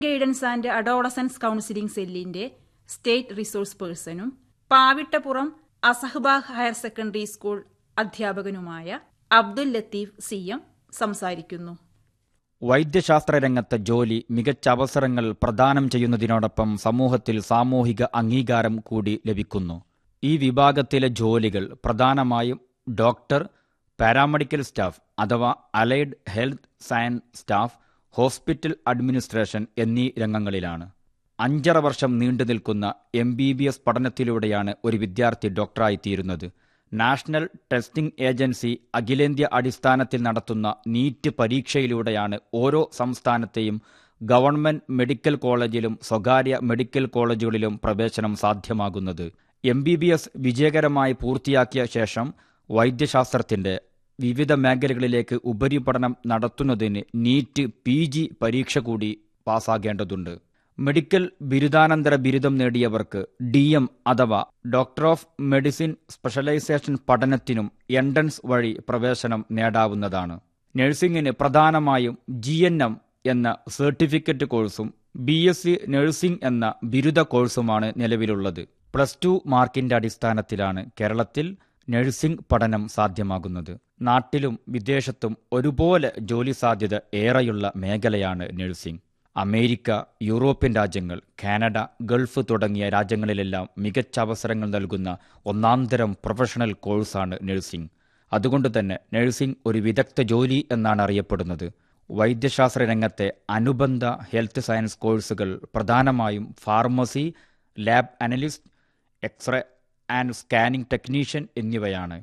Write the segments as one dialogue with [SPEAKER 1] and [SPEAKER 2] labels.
[SPEAKER 1] guidance and adolescence counselling സെല്ലിന്റെ state resource പേഴ്സണും Pavittappuram Assabah higher secondary school അധ്യാപകനുമായ അബ്ദുൽ ലത്തീഫ് സി എം സംസാരിക്കുന്നു
[SPEAKER 2] വൈദ്യശാസ്ത്ര രംഗത്തെ ജോലി മികച്ച അവസരങ്ങൾ പ്രദാനം ചെയ്യുന്നതിനോടൊപ്പം സമൂഹത്തിൽ സാമൂഹിക അംഗീകാരം കൂടി ലഭിക്കുന്നു ഈ വിഭാഗത്തിലെ ജോലികൾ പ്രധാനമായും ഡോക്ടർ പാരാമെഡിക്കൽ സ്റ്റാഫ് അഥവാ allied health science staff hospital administration എന്നീ രംഗങ്ങളിലാണ് അഞ്ചര വർഷം നീണ്ടു നിൽക്കുന്ന എം ബി ബി എസ് പഠനത്തിലൂടെയാണ് ഒരു വിദ്യാർത്ഥി ഡോക്ടറായിത്തീരുന്നത് നാഷണൽ ടെസ്റ്റിംഗ് ഏജൻസി അഖിലേന്ത്യാ അടിസ്ഥാനത്തിൽ നടത്തുന്ന നീറ്റ് പരീക്ഷയിലൂടെയാണ് ഓരോ സംസ്ഥാനത്തെയും ഗവൺമെന്റ് മെഡിക്കൽ കോളേജിലും സ്വകാര്യ മെഡിക്കൽ കോളേജുകളിലും പ്രവേശനം സാധ്യമാകുന്നത് എം ബി ബി എസ് വിജയകരമായി പൂർത്തിയാക്കിയ ശേഷം വൈദ്യശാസ്ത്രത്തിന്റെ വിവിധ മേഖലകളിലേക്ക് ഉപരിപഠനം നടത്തുന്നതിന് നീറ്റ് പി ജി പരീക്ഷ കൂടി പാസ്സാകേണ്ടതുണ്ട് മെഡിക്കൽ ബിരുദാനന്തര ബിരുദം നേടിയവർക്ക് ഡി എം അഥവാ ഡോക്ടർ ഓഫ് മെഡിസിൻ സ്പെഷ്യലൈസേഷൻ പഠനത്തിനും എൻട്രൻസ് വഴി പ്രവേശനം നേടാവുന്നതാണ് നഴ്സിംഗിന് പ്രധാനമായും ജി എൻ എം എന്ന സർട്ടിഫിക്കറ്റ് കോഴ്സും ബി എസ് സി നഴ്സിംഗ് എന്ന ബിരുദ കോഴ്സുമാണ് നിലവിലുള്ളത് പ്ലസ് ടു മാർക്കിന്റെ അടിസ്ഥാനത്തിലാണ് കേരളത്തിൽ നഴ്സിംഗ് പഠനം സാധ്യമാകുന്നത് നാട്ടിലും വിദേശത്തും ഒരുപോലെ ജോലി സാധ്യത ഏറെയുള്ള മേഖലയാണ് നഴ്സിംഗ് അമേരിക്ക യൂറോപ്യൻ രാജ്യങ്ങൾ കാനഡ ഗൾഫ് തുടങ്ങിയ രാജ്യങ്ങളിലെല്ലാം മികച്ച അവസരങ്ങൾ നൽകുന്ന ഒന്നാന്തരം പ്രൊഫഷണൽ കോഴ്സാണ് നഴ്സിംഗ് അതുകൊണ്ട് തന്നെ നഴ്സിംഗ് ഒരു വിദഗ്ധ ജോലി എന്നാണ് അറിയപ്പെടുന്നത് വൈദ്യശാസ്ത്ര രംഗത്തെ അനുബന്ധ ഹെൽത്ത് സയൻസ് കോഴ്സുകൾ പ്രധാനമായും pharmacy lab analyst x-ray and scanning technician എന്നിവയാണ്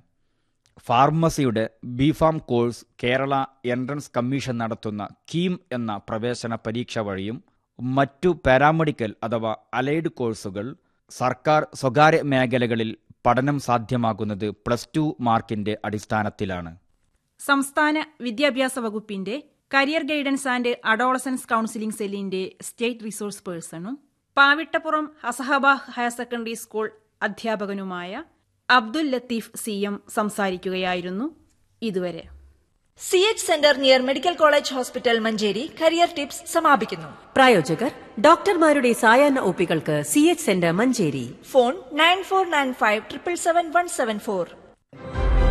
[SPEAKER 2] ഫാർമസിയുടെ B Pharm course Kerala entrance commission നടത്തുന്ന കീം എന്ന പ്രവേശന പരീക്ഷ വഴിയും മറ്റു പാരാമെഡിക്കൽ അഥവാ അലൈഡ് കോഴ്സുകൾ സർക്കാർ സ്വകാര്യ മേഖലകളിൽ പഠനം സാധ്യമാകുന്നത് പ്ലസ് ടു മാർക്കിന്റെ അടിസ്ഥാനത്തിലാണ്
[SPEAKER 1] സംസ്ഥാന വിദ്യാഭ്യാസ വകുപ്പിന്റെ career guidance and adolescence counselling സെല്ലിന്റെ സ്റ്റേറ്റ് റിസോഴ്സ് പേഴ്സണും പാവിട്ടപ്പുറം അസഹബാഹ് ഹയർ സെക്കൻഡറി സ്കൂൾ അധ്യാപകനുമായ അബ്ദുൽ ലത്തീഫ് സി എം സംസാരിക്കുകയായിരുന്നു ഇതുവരെ
[SPEAKER 3] C H centre near medical college hospital Manjeri career tips സമാപിക്കുന്നു
[SPEAKER 4] പ്രായോജകർ ഡോക്ടർമാരുടെ സായാഹ്ന ഒപ്പികൾക്ക് C H centre Manjeri
[SPEAKER 3] phone nine four nine five triple seven one seven four